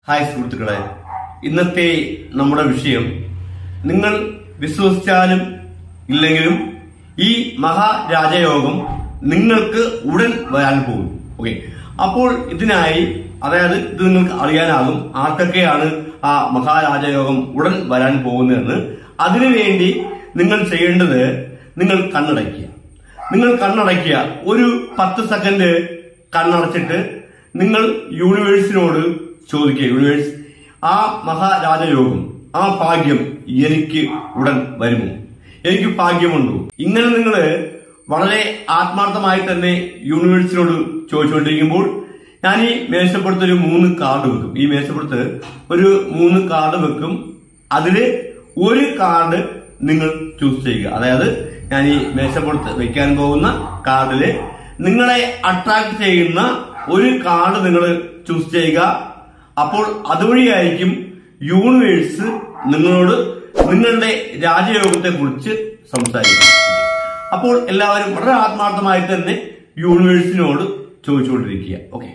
hi സുഹൃത്തുക്കളെ ഇന്നത്തെ നമ്മുടെ വിഷയം നിങ്ങൾ വിശ്വസിച്ചാലും ഇല്ലെങ്കിലും ഈ മഹാരാജയോഗം നിങ്ങൾക്ക് ഉടൻ വരാൻ പോകും ഓക്കെ അപ്പോൾ ഇതിനായി അതായത് ഇത് നിങ്ങൾക്ക് അറിയാനാകും ആർക്കൊക്കെയാണ് ആ മഹാരാജയോഗം ഉടൻ വരാൻ പോകുന്നതെന്ന് അതിനുവേണ്ടി നിങ്ങൾ ചെയ്യേണ്ടത് നിങ്ങൾ കണ്ണടയ്ക്കുക നിങ്ങൾ കണ്ണടയ്ക്കുക ഒരു പത്ത് സെക്കൻഡ് കണ്ണടച്ചിട്ട് നിങ്ങൾ യൂണിവേഴ്സിനോട് ചോദിക്കുക യൂണിവേഴ്സ് ആ മഹാരാജയോഗം ആ ഭാഗ്യം എനിക്ക് ഉടൻ വരുമോ എനിക്ക് ഭാഗ്യമുണ്ടോ ഇങ്ങനെ നിങ്ങൾ വളരെ ആത്മാർത്ഥമായി തന്നെ യൂണിവേഴ്സിനോട് ചോദിച്ചുകൊണ്ടിരിക്കുമ്പോൾ ഞാൻ ഈ മേശപ്പുറത്ത് ഒരു മൂന്ന് കാർഡ് വെക്കും ഈ മേശപ്പുറത്ത് ഒരു മൂന്ന് കാർഡ് വെക്കും അതില് ഒരു കാർഡ് നിങ്ങൾ ചൂസ് ചെയ്യുക അതായത് ഞാൻ ഈ മേശപ്പുറത്ത് വെക്കാൻ പോകുന്ന കാർഡില് നിങ്ങളെ അട്രാക്ട് ചെയ്യുന്ന ഒരു കാർഡ് നിങ്ങൾ ചൂസ് ചെയ്യുക അപ്പോൾ അതുവഴിയായിരിക്കും യൂണിവേഴ്സ് നിങ്ങളോട് നിങ്ങളുടെ രാജയോഗത്തെ കുറിച്ച് സംസാരിക്കും അപ്പോൾ എല്ലാവരും വളരെ ആത്മാർത്ഥമായി തന്നെ യൂണിവേഴ്സിനോട് ചോദിച്ചുകൊണ്ടിരിക്കുക ഓക്കെ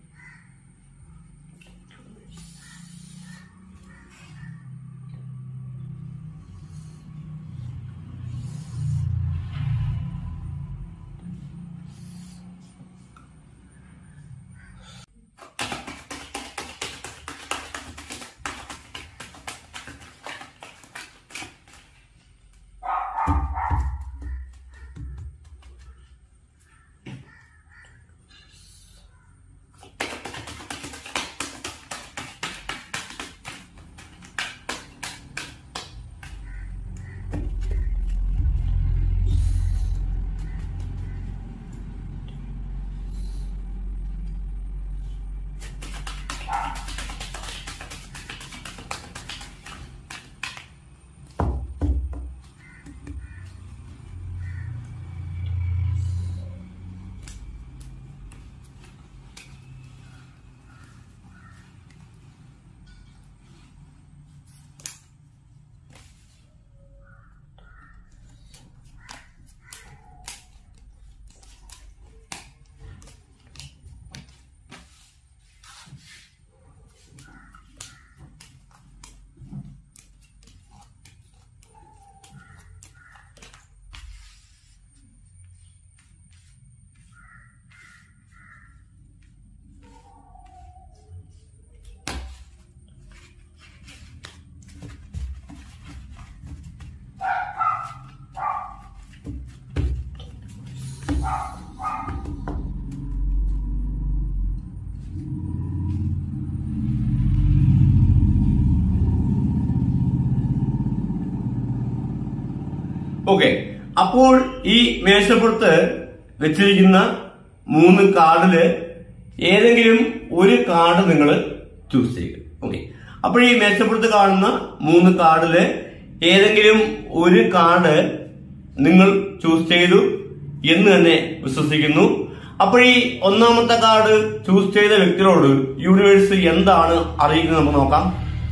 ഓക്കെ അപ്പോൾ ഈ മേശപ്പുറത്ത് വെച്ചിരിക്കുന്ന മൂന്ന് കാർഡില് ഏതെങ്കിലും ഒരു കാർഡ് നിങ്ങൾ ചൂസ് ചെയ്യുക ഓക്കെ അപ്പോൾ ഈ മേശപ്പുറത്ത് കാണുന്ന മൂന്ന് കാർഡില് ഏതെങ്കിലും ഒരു കാർഡ് നിങ്ങൾ ചൂസ് ചെയ്തു എന്ന് തന്നെ വിശ്വസിക്കുന്നു അപ്പോൾ ഈ ഒന്നാമത്തെ കാർഡ് ചൂസ് ചെയ്ത വ്യക്തിയോട് യൂണിവേഴ്സ് എന്താണ് അറിയിക്കുന്നത് നമുക്ക് നോക്കാം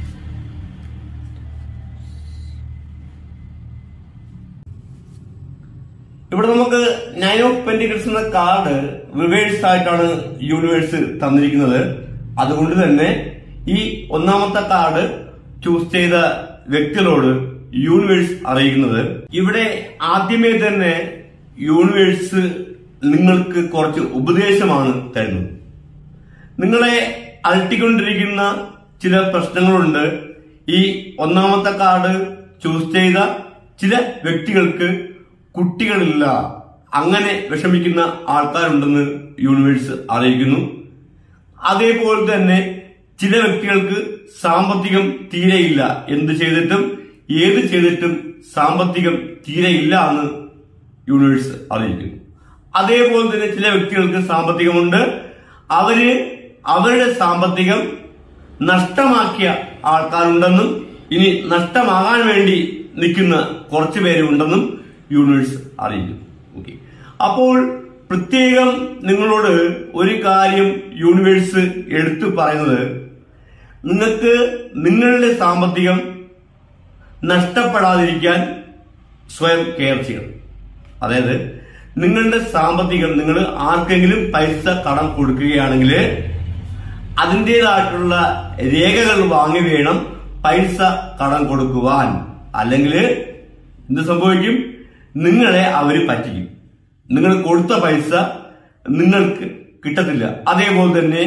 ഇവിടെ നമുക്ക് നയൻ ഓഫ് പെന്റിക്കൽസ് എന്ന കാർഡ് റിവേഴ്സ് ആയിട്ടാണ് യൂണിവേഴ്സ് തന്നിരിക്കുന്നത് അതുകൊണ്ട് തന്നെ ഈ ഒന്നാമത്തെ കാർഡ് ചൂസ് ചെയ്ത വ്യക്തികളോട് യൂണിവേഴ്സ് അറിയിക്കുന്നത് ഇവിടെ ആദ്യമേ തന്നെ യൂണിവേഴ്സ് നിങ്ങൾക്ക് കുറച്ച് ഉപദേശമാണ് തരുന്നത് നിങ്ങളെ അലട്ടിക്കൊണ്ടിരിക്കുന്ന ചില പ്രശ്നങ്ങളുണ്ട് ഈ ഒന്നാമത്തെ കാർഡ് ചൂസ് ചെയ്ത ചില വ്യക്തികൾക്ക് കുട്ടികളില്ല അങ്ങനെ വിഷമിക്കുന്ന ആൾക്കാരുണ്ടെന്ന് യൂണിവേഴ്സ് അറിയിക്കുന്നു അതേപോലെ തന്നെ ചില വ്യക്തികൾക്ക് സാമ്പത്തികം തീരെയില്ല എന്ത് ചെയ്തിട്ടും ഏത് ചെയ്തിട്ടും സാമ്പത്തികം തീരെയില്ല എന്ന് യൂണിവേഴ്സ് അറിയിക്കുന്നു അതേപോലെ തന്നെ ചില വ്യക്തികൾക്ക് സാമ്പത്തികമുണ്ട് അവര് അവരുടെ സാമ്പത്തികം നഷ്ടമാക്കിയ ആൾക്കാരുണ്ടെന്നും ഇനി നഷ്ടമാകാൻ വേണ്ടി നിൽക്കുന്ന കുറച്ചു പേരുണ്ടെന്നും യൂണിവേഴ്സ് അറിയിക്കുന്നു ഓക്കെ അപ്പോൾ പ്രത്യേകം നിങ്ങളോട് ഒരു കാര്യം യൂണിവേഴ്സ് എടുത്തു പറയുന്നത് നിങ്ങൾക്ക് നിങ്ങളുടെ സാമ്പത്തികം നഷ്ടപ്പെടാതിരിക്കാൻ സ്വയം കെയർ ചെയ്യണം അതായത് നിങ്ങളുടെ സാമ്പത്തികം നിങ്ങൾ ആർക്കെങ്കിലും പൈസ കടം കൊടുക്കുകയാണെങ്കിൽ അതിൻ്റെതായിട്ടുള്ള രേഖകൾ വാങ്ങി വേണം പൈസ കടം കൊടുക്കുവാൻ അല്ലെങ്കിൽ എന്ത് സംഭവിക്കും നിങ്ങളെ അവര് പറ്റിക്കും നിങ്ങൾ കൊടുത്ത പൈസ നിങ്ങൾക്ക് കിട്ടത്തില്ല അതേപോലെ തന്നെ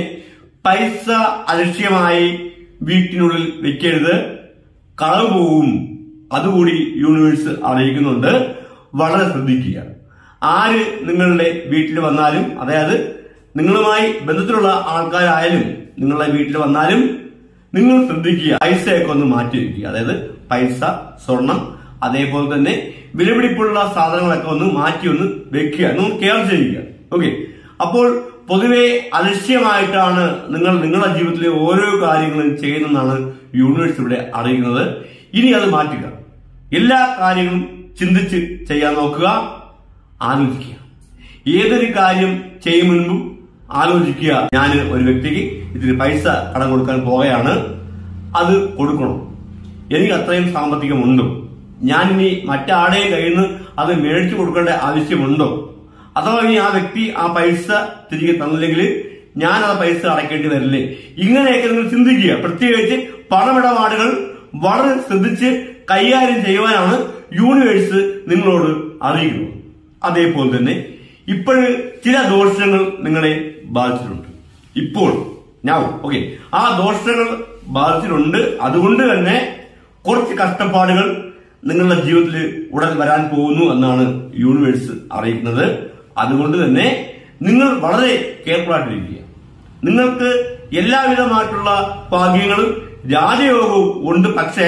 പൈസ അലക്ഷ്യമായി വീട്ടിനുള്ളിൽ വെക്കരുത് കളവ് പോവും അതുകൂടി യൂണിവേഴ്സ് അറിയിക്കുന്നുണ്ട് വളരെ ശ്രദ്ധിക്കുക ആര് നിങ്ങളുടെ വീട്ടിൽ വന്നാലും അതായത് നിങ്ങളുമായി ബന്ധത്തിലുള്ള ആൾക്കാരായാലും നിങ്ങളുടെ വീട്ടിൽ വന്നാലും നിങ്ങൾ ശ്രദ്ധിക്കുക പൈസയൊക്കെ ഒന്ന് മാറ്റി വയ്ക്കുക അതായത് പൈസ സ്വർണം അതേപോലെ തന്നെ വിലപിടിപ്പുള്ള സാധനങ്ങളൊക്കെ ഒന്ന് മാറ്റി ഒന്ന് വെക്കുക നിങ്ങൾ കെയർ ചെയ്യുക ഓക്കെ അപ്പോൾ പൊതുവെ അലക്ഷ്യമായിട്ടാണ് നിങ്ങൾ നിങ്ങളുടെ ജീവിതത്തിലെ ഓരോ കാര്യങ്ങളും ചെയ്യുന്നതെന്നാണ് യൂണിവേഴ്സ് ഇവിടെ അറിയിക്കുന്നത് ഇനി അത് മാറ്റുക എല്ലാ കാര്യങ്ങളും ചിന്തിച്ച് ചെയ്യാൻ നോക്കുക ആലോചിക്കുക ഏതൊരു കാര്യം ചെയ്യും മുൻപും ആലോചിക്കുക ഞാൻ ഒരു വ്യക്തിക്ക് ഇതിന് പൈസ കടം കൊടുക്കാൻ പോകുകയാണ് അത് കൊടുക്കണം എനിക്ക് അത്രയും സാമ്പത്തികമുണ്ടോ ഞാൻ ഇനി മറ്റാരുടെയും കയ്യിൽ നിന്ന് അത് മേടിച്ചു കൊടുക്കേണ്ട ആവശ്യമുണ്ടോ അഥവാ ഇനി ആ വ്യക്തി ആ പൈസ തിരികെ തന്നില്ലെങ്കിൽ ഞാൻ ആ പൈസ അടയ്ക്കേണ്ടി വരില്ലേ ഇങ്ങനെയൊക്കെ നിങ്ങൾ ചിന്തിക്കുക പ്രത്യേകിച്ച് പണമിടപാടുകൾ വളരെ ശ്രദ്ധിച്ച് കൈകാര്യം ചെയ്യുവാനാണ് യൂണിവേഴ്സ് നിങ്ങളോട് അറിയിക്കുന്നത് അതേപോലെ തന്നെ ഇപ്പോഴ് ചില ദോഷങ്ങൾ നിങ്ങളെ ബാധിച്ചിട്ടുണ്ട് ഇപ്പോൾ ഞാൻ ഓക്കെ ആ ദോഷങ്ങൾ ബാധിച്ചിട്ടുണ്ട് അതുകൊണ്ട് തന്നെ കുറച്ച് കഷ്ടപ്പാടുകൾ നിങ്ങളുടെ ജീവിതത്തിൽ ഉടൻ വരാൻ പോകുന്നു എന്നാണ് യൂണിവേഴ്സ് അറിയിക്കുന്നത് അതുകൊണ്ട് തന്നെ നിങ്ങൾ വളരെ കെയർഫുൾ ആയിട്ടിരിക്കുക നിങ്ങൾക്ക് എല്ലാവിധമായിട്ടുള്ള ഭാഗ്യങ്ങളും രാജയോഗവും ഉണ്ട് പക്ഷേ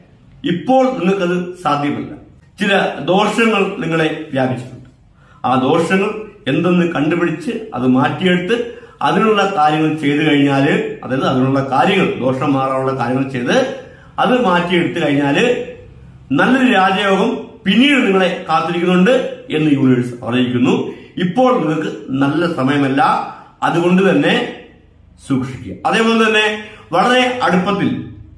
ഇപ്പോൾ നിങ്ങൾക്കത് സാധ്യമല്ല ചില ദോഷങ്ങൾ നിങ്ങളെ വ്യാപിച്ചിട്ടുണ്ട് ആ ദോഷങ്ങൾ എന്തെന്ന് കണ്ടുപിടിച്ച് അത് മാറ്റിയെടുത്ത് അതിനുള്ള കാര്യങ്ങൾ ചെയ്തു കഴിഞ്ഞാല് അതായത് അതിനുള്ള കാര്യങ്ങൾ ദോഷം മാറാനുള്ള കാര്യങ്ങൾ ചെയ്ത് അത് മാറ്റിയെടുത്തു കഴിഞ്ഞാല് നല്ലൊരു രാജയോഗം പിന്നീട് നിങ്ങളെ കാത്തിരിക്കുന്നുണ്ട് എന്ന് യൂണിവേഴ്സ് അറിയിക്കുന്നു ഇപ്പോൾ നിങ്ങൾക്ക് നല്ല സമയമല്ല അതുകൊണ്ട് തന്നെ സൂക്ഷിക്കുക അതേപോലെ തന്നെ വളരെ അടുപ്പത്തിൽ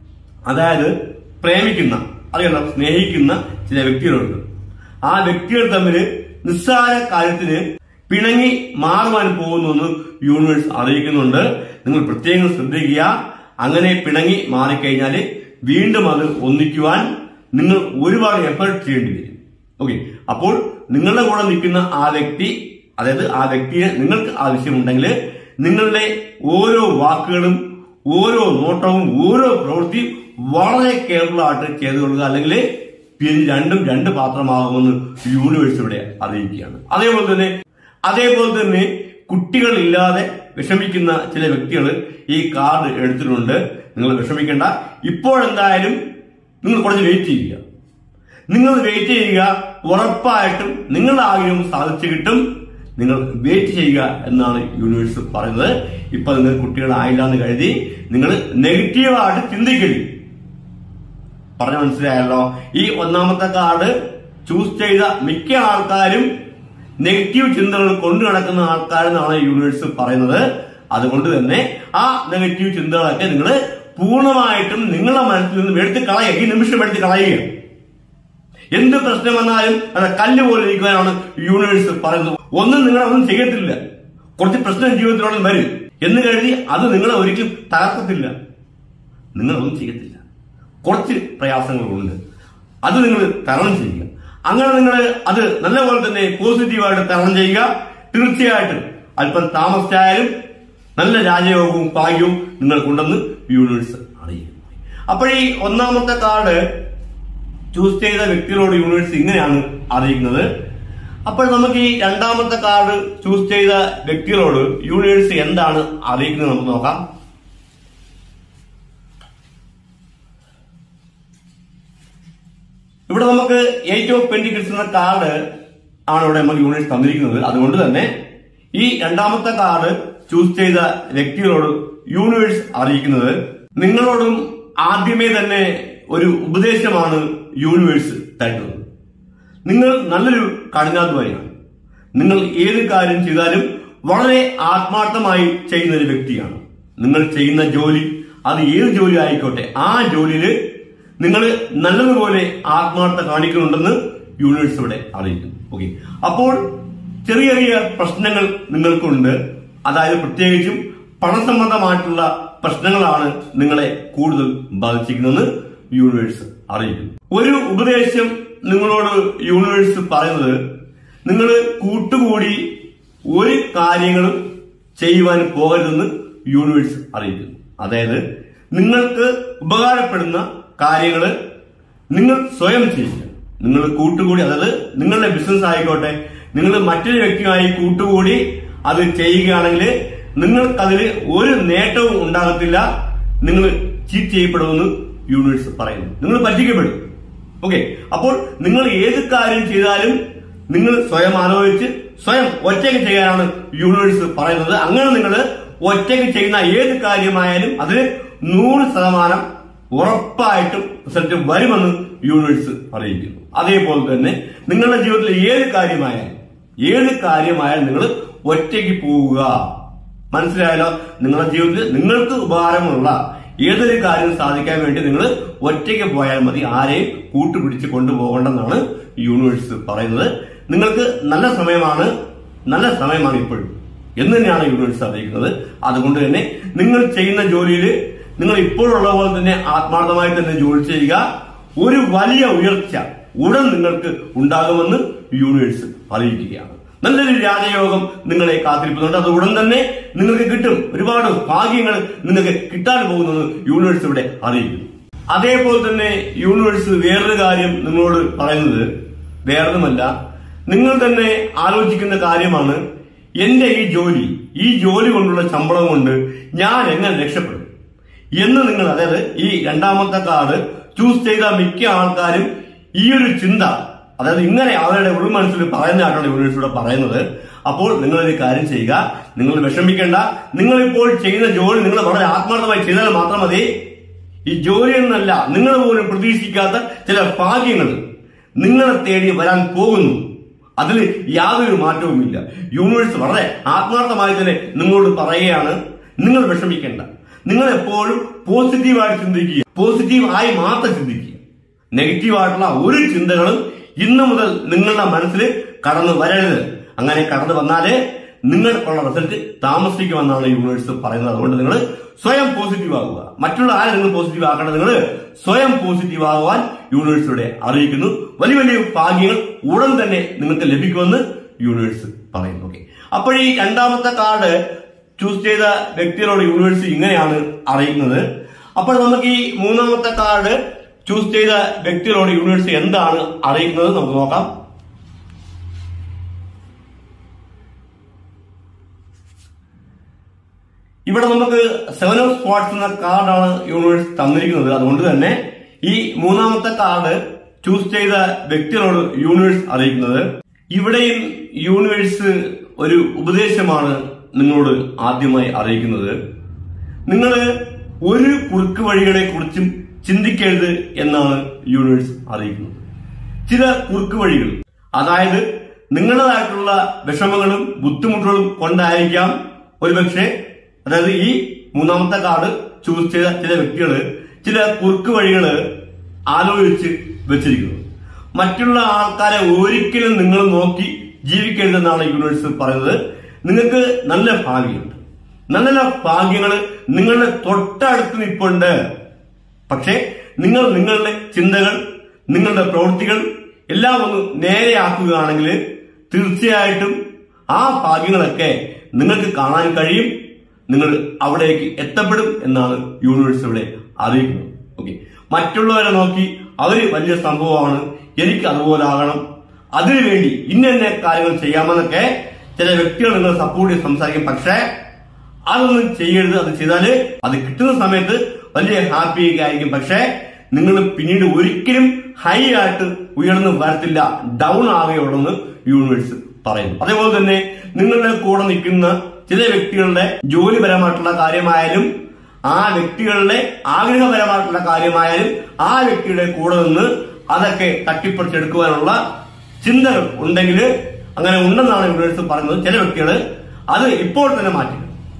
അതായത് പ്രേമിക്കുന്ന അറിയണം സ്നേഹിക്കുന്ന ചില വ്യക്തികളുണ്ട് ആ വ്യക്തികൾ തമ്മിൽ നിസ്സാര കാര്യത്തിന് പിണങ്ങി മാറുവാൻ പോകുന്നു യൂണിവേഴ്സ് അറിയിക്കുന്നുണ്ട് നിങ്ങൾ പ്രത്യേകം ശ്രദ്ധിക്കുക അങ്ങനെ പിണങ്ങി മാറിക്കഴിഞ്ഞാൽ വീണ്ടും അത് ഒന്നിക്കുവാൻ നിങ്ങൾ ഒരുപാട് എഫേർട്ട് ചെയ്യേണ്ടി വരും ഓക്കെ അപ്പോൾ നിങ്ങളുടെ കൂടെ നിൽക്കുന്ന ആ വ്യക്തി അതായത് ആ വ്യക്തിയെ നിങ്ങൾക്ക് ആവശ്യമുണ്ടെങ്കിൽ നിങ്ങളുടെ ഓരോ വാക്കുകളും ഓരോ നോട്ടവും ഓരോ പ്രവൃത്തിയും വളരെ കെയർഫുൾ ആയിട്ട് ചെയ്തു കൊടുക്കുക അല്ലെങ്കിൽ പിന്നെ രണ്ടും രണ്ട് പാത്രമാകുമെന്ന് യൂണിവേഴ്സ് ഇവിടെ അറിയിക്കുകയാണ് അതേപോലെ തന്നെ അതേപോലെ തന്നെ കുട്ടികളില്ലാതെ വിഷമിക്കുന്ന ചില വ്യക്തികൾ ഈ കാർഡ് എടുത്തിട്ടുണ്ട് നിങ്ങൾ വിഷമിക്കേണ്ട ഇപ്പോഴെന്തായാലും നിങ്ങൾ കുറച്ച് വെയിറ്റ് ചെയ്യുക നിങ്ങൾ വെയിറ്റ് ചെയ്യുക ഉറപ്പായിട്ടും നിങ്ങളുടെ ആഗ്രഹം സാധിച്ചു കിട്ടും നിങ്ങൾ വെയിറ്റ് ചെയ്യുക എന്നാണ് യൂണിവേഴ്സ് പറയുന്നത് ഇപ്പൊ നിങ്ങൾ കുട്ടികളായില്ല എന്ന് കരുതി നിങ്ങൾ നെഗറ്റീവായിട്ട് ചിന്തിക്കരുത് പറഞ്ഞു മനസ്സിലായല്ലോ ഈ ഒന്നാമത്തെ കാർഡ് ചൂസ് ചെയ്ത മിക്ക ആൾക്കാരും നെഗറ്റീവ് ചിന്തകൾ കൊണ്ടു നടക്കുന്ന ആൾക്കാരെന്നാണ് യൂണിവേഴ്സ് പറയുന്നത് അതുകൊണ്ട് തന്നെ ആ നെഗറ്റീവ് ചിന്തകളൊക്കെ നിങ്ങൾ പൂർണ്ണമായിട്ടും നിങ്ങളുടെ മനസ്സിൽ നിന്നും എടുത്ത് കളയുക ഈ നിമിഷം എടുത്ത് കളയുക എന്ത് പ്രശ്നം വന്നാലും അത് കല്ല് പോലെ ഇരിക്കുവാനാണ് യൂണിവേഴ്സ് പറയുന്നത് ഒന്നും നിങ്ങളെ ഒന്നും ചെയ്യത്തില്ല കുറച്ച് പ്രശ്നം ജീവിതത്തിലോളം വരും എന്ന് കരുതി അത് നിങ്ങളെ ഒരിക്കലും തകർക്കത്തില്ല നിങ്ങളൊന്നും ചെയ്യത്തില്ല കുറച്ച് പ്രയാസങ്ങളുണ്ട് അത് നിങ്ങൾ തരണം ചെയ്യുക അങ്ങനെ നിങ്ങൾ അത് നല്ലപോലെ തന്നെ പോസിറ്റീവായിട്ട് തരണം ചെയ്യുക തീർച്ചയായിട്ടും അല്പം താമസിച്ചായാലും നല്ല രാജയോഗവും ഭാഗ്യവും നിങ്ങൾക്കുണ്ടെന്ന് യൂണിവേഴ്സ് അറിയിക്കുന്നു അപ്പോൾ ഈ ഒന്നാമത്തെ കാർഡ് ചൂസ് ചെയ്ത വ്യക്തികളോട് യൂണിവേഴ്സ് ഇങ്ങനെയാണ് അറിയിക്കുന്നത് അപ്പോൾ നമുക്ക് ഈ രണ്ടാമത്തെ കാർഡ് ചൂസ് ചെയ്ത വ്യക്തികളോട് യൂണിവേഴ്സ് എന്താണ് അറിയിക്കുന്നത് നമുക്ക് നോക്കാം ഇവിടെ നമുക്ക് എയ്റ്റ് ഓഫ് പെന്റിക്കിൾസ് എന്ന കാർഡ് ആണ് ഇവിടെ നമുക്ക് യൂണിവേഴ്സ് തന്നിരിക്കുന്നത് അതുകൊണ്ട് തന്നെ ഈ രണ്ടാമത്തെ കാർഡ് ചൂസ് ചെയ്ത വ്യക്തികളോട് യൂണിവേഴ്സ് അറിയിക്കുന്നത് നിങ്ങളോടും ആദ്യമേ തന്നെ ഒരു ഉപദേശമാണ് യൂണിവേഴ്സ് തരുന്നത് നിങ്ങൾ നല്ലൊരു കഠിനാധ്വാനിയാണ് നിങ്ങൾ ഏത് കാര്യം ചെയ്താലും വളരെ ആത്മാർത്ഥമായി ചെയ്യുന്ന ഒരു വ്യക്തിയാണ് നിങ്ങൾ ചെയ്യുന്ന ജോലി അത് ഏത് ജോലി ആയിക്കോട്ടെ ആ ജോലിയിൽ നിങ്ങൾ നല്ലതുപോലെ ആത്മാർത്ഥ കാണിക്കുന്നുണ്ടെന്ന് യൂണിവേഴ്സ് ഇവിടെ അറിയിക്കുന്നു ഓക്കെ അപ്പോൾ ചെറിയ ചെറിയ പ്രശ്നങ്ങൾ നിങ്ങൾക്കുണ്ട് അതായത് പ്രത്യേകിച്ചും പണസംബന്ധമായിട്ടുള്ള പ്രശ്നങ്ങളാണ് നിങ്ങളെ കൂടുതൽ ബാധിച്ചിരിക്കുന്നതെന്ന് യൂണിവേഴ്സ് അറിയിക്കുന്നു ഒരു ഉപദേശം നിങ്ങളോട് യൂണിവേഴ്സ് പറയുന്നത് നിങ്ങൾ കൂട്ടുകൂടി ഒരു കാര്യങ്ങളും ചെയ്യുവാൻ പോകരുതെന്ന് യൂണിവേഴ്സ് അറിയിക്കുന്നു അതായത് നിങ്ങൾക്ക് ഉപകാരപ്പെടുന്ന കാര്യങ്ങൾ നിങ്ങൾ സ്വയം ചെയ്യുക നിങ്ങൾ കൂട്ടുകൂടി അതായത് നിങ്ങളുടെ ബിസിനസ് ആയിക്കോട്ടെ നിങ്ങൾ മറ്റൊരു വ്യക്തിയുമായി കൂട്ടുകൂടി അത് ചെയ്യുകയാണെങ്കിൽ നിങ്ങൾക്കതിൽ ഒരു നേട്ടവും ഉണ്ടാകത്തില്ല നിങ്ങൾ ചീറ്റ് ചെയ്യപ്പെടുമെന്ന് യൂണിവേഴ്സ് പറയുന്നു നിങ്ങൾ പറ്റിക്കപ്പെടും ഓക്കെ അപ്പോൾ നിങ്ങൾ ഏത് കാര്യം ചെയ്താലും നിങ്ങൾ സ്വയം ആലോചിച്ച് സ്വയം ഒറ്റയ്ക്ക് ചെയ്യാനാണ് യൂണിവേഴ്സ് പറയുന്നത് അങ്ങനെ നിങ്ങൾ ഒറ്റയ്ക്ക് ചെയ്യുന്ന ഏത് കാര്യമായാലും അതിന് നൂറ് ശതമാനം ഉറപ്പായിട്ടും റിസൾട്ട് വരുമെന്ന് യൂണിവേഴ്സ് അറിയിക്കുന്നു അതേപോലെ തന്നെ നിങ്ങളുടെ ജീവിതത്തിൽ ഏത് കാര്യമായാലും ഏത് കാര്യമായാലും നിങ്ങൾ ഒറ്റയ്ക്ക് പോവുക മനസ്സിലായാലോ നിങ്ങളുടെ ജീവിതത്തിൽ നിങ്ങൾക്ക് ഉപകാരമുള്ള ഏതൊരു കാര്യം സാധിക്കാൻ വേണ്ടി നിങ്ങൾ ഒറ്റയ്ക്ക് പോയാൽ മതി ആരെയും കൂട്ടുപിടിച്ച് കൊണ്ടുപോകണ്ടെന്നാണ് യൂണിവേഴ്സ് പറയുന്നത് നിങ്ങൾക്ക് നല്ല സമയമാണ് നല്ല സമയമാണ് ഇപ്പോഴും എന്ന് തന്നെയാണ് യൂണിവേഴ്സ് അറിയിക്കുന്നത് അതുകൊണ്ട് തന്നെ നിങ്ങൾ ചെയ്യുന്ന ജോലിയിൽ നിങ്ങൾ ഇപ്പോഴുള്ള പോലെ തന്നെ ആത്മാർത്ഥമായി തന്നെ ജോലി ചെയ്യുക ഒരു വലിയ ഉയർച്ച ഉടൻ നിങ്ങൾക്ക് ഉണ്ടാകുമെന്ന് യൂണിവേഴ്സ് അറിയിക്കുകയാണ് നല്ലൊരു രാജയോഗം നിങ്ങളെ കാത്തിരിക്കുന്നുണ്ട് അത് ഉടൻ തന്നെ നിങ്ങൾക്ക് കിട്ടും ഒരുപാട് ഭാഗ്യങ്ങൾ നിങ്ങൾക്ക് കിട്ടാൻ പോകുന്നത് യൂണിവേഴ്സ് ഇവിടെ അറിയിക്കുന്നു അതേപോലെ തന്നെ യൂണിവേഴ്സ് വേറൊരു കാര്യം നിങ്ങളോട് പറയുന്നത് വേറൊന്നുമല്ല നിങ്ങൾ തന്നെ ആലോചിക്കുന്ന കാര്യമാണ് എന്റെ ഈ ജോലി ഈ ജോലി കൊണ്ടുള്ള ശമ്പളം കൊണ്ട് ഞാൻ എങ്ങനെ രക്ഷപ്പെടും എന്ന് നിങ്ങൾ അതായത് ഈ രണ്ടാമത്തെ കാർഡ് ചൂസ് ചെയ്ത മിക്ക ആൾക്കാരും ഈ ഒരു ചിന്ത അതായത് ഇങ്ങനെ അവരുടെ ഉൾമനസ്സിൽ പറയുന്നതായിട്ടാണ് യൂണിവേഴ്സിലൂടെ പറയുന്നത് അപ്പോൾ നിങ്ങൾ ഒരു കാര്യം ചെയ്യുക നിങ്ങൾ വിഷമിക്കേണ്ട നിങ്ങൾ ഇപ്പോൾ ചെയ്യുന്ന ജോലി നിങ്ങൾ വളരെ ആത്മാർത്ഥമായി ചെയ്താൽ മാത്രം മതി ഈ ജോലി എന്നല്ല നിങ്ങൾ പോലും പ്രതീക്ഷിക്കാത്ത ചില ഭാഗ്യങ്ങൾ നിങ്ങളെ തേടി വരാൻ പോകുന്നു അതിൽ യാതൊരു മാറ്റവുമില്ല യൂണിവേഴ്സ് വളരെ ആത്മാർത്ഥമായി തന്നെ നിങ്ങളോട് പറയുകയാണ് നിങ്ങൾ വിഷമിക്കേണ്ട നിങ്ങൾ എപ്പോഴും പോസിറ്റീവായി ചിന്തിക്കുക പോസിറ്റീവ് ആയി മാത്രം ചിന്തിക്കുക നെഗറ്റീവ് ആയിട്ടുള്ള ഒരു ചിന്തകളും ഇന്നു മുതൽ നിങ്ങളുടെ മനസ്സിൽ കടന്നു വരരുത് അങ്ങനെ കടന്നു വന്നാലേ നിങ്ങൾക്കുള്ള റിസൾട്ട് താമസിക്കുമെന്നാണ് യൂണിവേഴ്സ് പറയുന്നത് അതുകൊണ്ട് നിങ്ങൾ സ്വയം പോസിറ്റീവ് ആകുക മറ്റുള്ള ആരെ നിങ്ങൾ പോസിറ്റീവ് ആക്കേണ്ടത് നിങ്ങൾ സ്വയം പോസിറ്റീവ് ആകുവാൻ യൂണിവേഴ്സിലൂടെ അറിയിക്കുന്നു വലിയ വലിയ ഭാഗ്യങ്ങൾ ഉടൻ തന്നെ നിങ്ങൾക്ക് ലഭിക്കുമെന്ന് യൂണിവേഴ്സ് പറയുന്നു ഓക്കെ അപ്പോൾ ഈ രണ്ടാമത്തെ കാർഡ് ചൂസ് ചെയ്ത വ്യക്തികളോട് യൂണിവേഴ്സ് ഇങ്ങനെയാണ് അറിയിക്കുന്നത് അപ്പോൾ നമുക്ക് ഈ മൂന്നാമത്തെ കാർഡ് ചൂസ് ചെയ്ത വ്യക്തികളോട് യൂണിവേഴ്സ് എന്താണ് അറിയിക്കുന്നത് നമുക്ക് നോക്കാം ഇവിടെ നമുക്ക് സെവൻ ഓഫ് സ്പോട്സ് എന്ന കാർഡാണ് യൂണിവേഴ്സ് തന്നിരിക്കുന്നത് അതുകൊണ്ട് തന്നെ ഈ മൂന്നാമത്തെ കാർഡ് ചൂസ് ചെയ്ത വ്യക്തികളോട് യൂണിവേഴ്സ് അറിയിക്കുന്നത് ഇവിടെയും യൂണിവേഴ്സ് ഒരു ഉപദേശമാണ് നിങ്ങളോട് ആദ്യമായി അറിയിക്കുന്നത് നിങ്ങൾ ഒരു കുറുക്ക് വഴികളെ കുറിച്ചും ചിന്തിക്കരുത് എന്നാണ് യൂണിവേഴ്സ് അറിയിക്കുന്നത് ചില കുറുക്ക് വഴികൾ അതായത് നിങ്ങളുടേതായിട്ടുള്ള വിഷമങ്ങളും ബുദ്ധിമുട്ടുകളും കൊണ്ടായിരിക്കാം ഒരുപക്ഷെ അതായത് ഈ മൂന്നാമത്തെ കാർഡ് ചൂസ് ചെയ്ത ചില വ്യക്തികള് ചില കുറുക്ക് വഴികള് ആലോചിച്ച് വെച്ചിരിക്കുന്നു മറ്റുള്ള ആൾക്കാരെ ഒരിക്കലും നിങ്ങൾ നോക്കി ജീവിക്കരുതെന്നാണ് യൂണിവേഴ്സ് പറയുന്നത് നിങ്ങൾക്ക് നല്ല ഭാഗ്യമുണ്ട് നല്ല നല്ല ഭാഗ്യങ്ങൾ നിങ്ങളുടെ തൊട്ടടുത്ത് നിൽപ്പുണ്ട് പക്ഷേ നിങ്ങൾ നിങ്ങളുടെ ചിന്തകൾ നിങ്ങളുടെ പ്രവൃത്തികൾ എല്ലാം ഒന്ന് നേരെയാക്കുകയാണെങ്കിൽ തീർച്ചയായിട്ടും ആ ഭാഗ്യങ്ങളൊക്കെ നിങ്ങൾക്ക് കാണാൻ കഴിയും നിങ്ങൾ അവിടേക്ക് എത്തപ്പെടും എന്നാണ് യൂണിവേഴ്സ് ഇവിടെ അറിയിക്കുന്നത് ഓക്കെ മറ്റുള്ളവരെ നോക്കി അവര് വലിയ സംഭവമാണ് എനിക്ക് അതുപോലെ ആകണം അതിനുവേണ്ടി ഇന്ന ഇന്ന കാര്യങ്ങൾ ചെയ്യാമെന്നൊക്കെ ചില വ്യക്തികൾ നിങ്ങൾ സപ്പോർട്ട് ചെയ്ത് സംസാരിക്കും പക്ഷേ അതൊന്നും ചെയ്യരുത് അത് ചെയ്താല് അത് കിട്ടുന്ന സമയത്ത് വലിയ ഹാപ്പി ഒക്കെ ആയിരിക്കും പക്ഷേ നിങ്ങൾ പിന്നീട് ഒരിക്കലും ഹൈ ആയിട്ട് ഉയർന്നു വരത്തില്ല ഡൗൺ ആവുകയുള്ളെന്ന് യൂണിവേഴ്സ് പറയുന്നു അതേപോലെ തന്നെ നിങ്ങളുടെ കൂടെ നിൽക്കുന്ന ചില വ്യക്തികളുടെ ജോലിപരമായിട്ടുള്ള കാര്യമായാലും ആ വ്യക്തികളുടെ ആഗ്രഹപരമായിട്ടുള്ള കാര്യമായാലും ആ വ്യക്തിയുടെ കൂടെ നിന്ന് അതൊക്കെ തട്ടിപ്പറിച്ചെടുക്കുവാനുള്ള ചിന്തകൾ ഉണ്ടെങ്കിൽ അങ്ങനെ ഉണ്ടെന്നാണ് യൂണിവേഴ്സ് പറയുന്നത് ചില വ്യക്തികൾ അത് ഇപ്പോൾ തന്നെ മാറ്റുക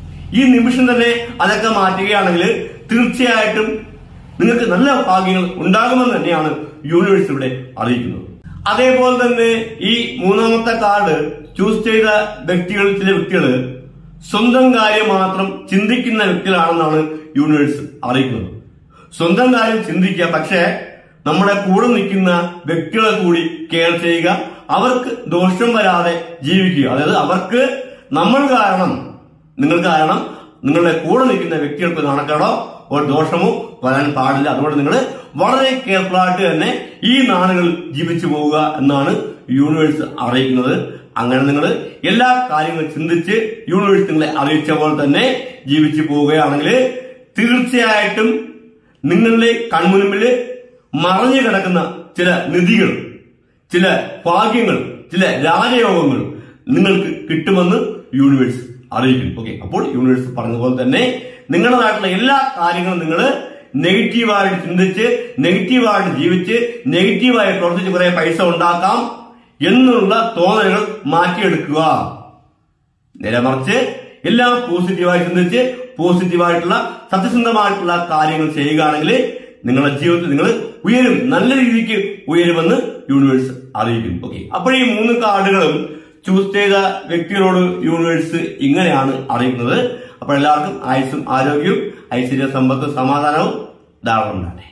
ഈ നിമിഷം തന്നെ അതൊക്കെ മാറ്റുകയാണെങ്കിൽ തീർച്ചയായിട്ടും നിങ്ങൾക്ക് നല്ല ഭാഗ്യങ്ങൾ ഉണ്ടാകുമെന്ന് തന്നെയാണ് യൂണിവേഴ്സ് ഇവിടെ അറിയിക്കുന്നത് അതേപോലെ തന്നെ ഈ മൂന്നാമത്തെ കാർഡ് ചൂസ് ചെയ്ത വ്യക്തികൾ ചില വ്യക്തികൾ സ്വന്തം കാര്യം മാത്രം ചിന്തിക്കുന്ന വ്യക്തികളാണെന്നാണ് യൂണിവേഴ്സ് അറിയിക്കുന്നത് സ്വന്തം കാര്യം ചിന്തിക്കുക പക്ഷേ നമ്മുടെ കൂടെ നിൽക്കുന്ന വ്യക്തികളെ കൂടി കെയർ ചെയ്യുക അവർക്ക് ദോഷം വരാതെ ജീവിക്കുക അതായത് അവർക്ക് നമ്മൾ കാരണം നിങ്ങൾ കാരണം നിങ്ങളുടെ കൂടെ നിൽക്കുന്ന വ്യക്തികൾക്ക് നാണക്കേടോ ഒരു ദോഷമോ വരാൻ പാടില്ല അതുകൊണ്ട് നിങ്ങൾ വളരെ കെയർഫുൾ ആയിട്ട് തന്നെ ഈ നാളുകളിൽ ജീവിച്ചു പോവുക എന്നാണ് യൂണിവേഴ്സ് അറിയിക്കുന്നത് അങ്ങനെ നിങ്ങൾ എല്ലാ കാര്യങ്ങളും ചിന്തിച്ച് യൂണിവേഴ്സ് നിങ്ങളെ അറിയിച്ച പോലെ തന്നെ ജീവിച്ചു പോവുകയാണെങ്കിൽ തീർച്ചയായിട്ടും നിങ്ങളുടെ കൺമുൻപിൽ മറഞ്ഞു കിടക്കുന്ന ചില നിധികൾ ചില ഭാഗ്യങ്ങൾ ചില രാജയോഗങ്ങൾ നിങ്ങൾക്ക് കിട്ടുമെന്ന് യൂണിവേഴ്സ് അറിയിക്കും ഓക്കെ അപ്പോൾ യൂണിവേഴ്സ് പറഞ്ഞതുപോലെ തന്നെ നിങ്ങളുടേതായിട്ടുള്ള എല്ലാ കാര്യങ്ങളും നിങ്ങൾ നെഗറ്റീവായിട്ട് ചിന്തിച്ച് നെഗറ്റീവായിട്ട് ജീവിച്ച് നെഗറ്റീവായി പ്രവർത്തിച്ച് കുറെ പൈസ ഉണ്ടാക്കാം എന്നുള്ള തോന്നലുകൾ മാറ്റിയെടുക്കുക നേരെ മറിച്ച് എല്ലാം പോസിറ്റീവായി ചിന്തിച്ച് പോസിറ്റീവായിട്ടുള്ള സത്യസന്ധമായിട്ടുള്ള കാര്യങ്ങൾ ചെയ്യുകയാണെങ്കിൽ നിങ്ങളുടെ ജീവിതത്തിൽ നിങ്ങൾ ഉയരും നല്ല രീതിക്ക് ഉയരുമെന്ന് യൂണിവേഴ്സ് അറിയിക്കും ഓക്കെ അപ്പോൾ ഈ മൂന്ന് കാർഡുകളും ചൂസ് ചെയ്ത വ്യക്തികളോട് യൂണിവേഴ്സ് ഇങ്ങനെയാണ് അറിയിക്കുന്നത് അപ്പോൾ എല്ലാവർക്കും ആയുസ്സും ആരോഗ്യവും ഐശ്വര്യ സമ്പത്തും സമാധാനവും ധാരാളം ഉണ്ടാകട്ടെ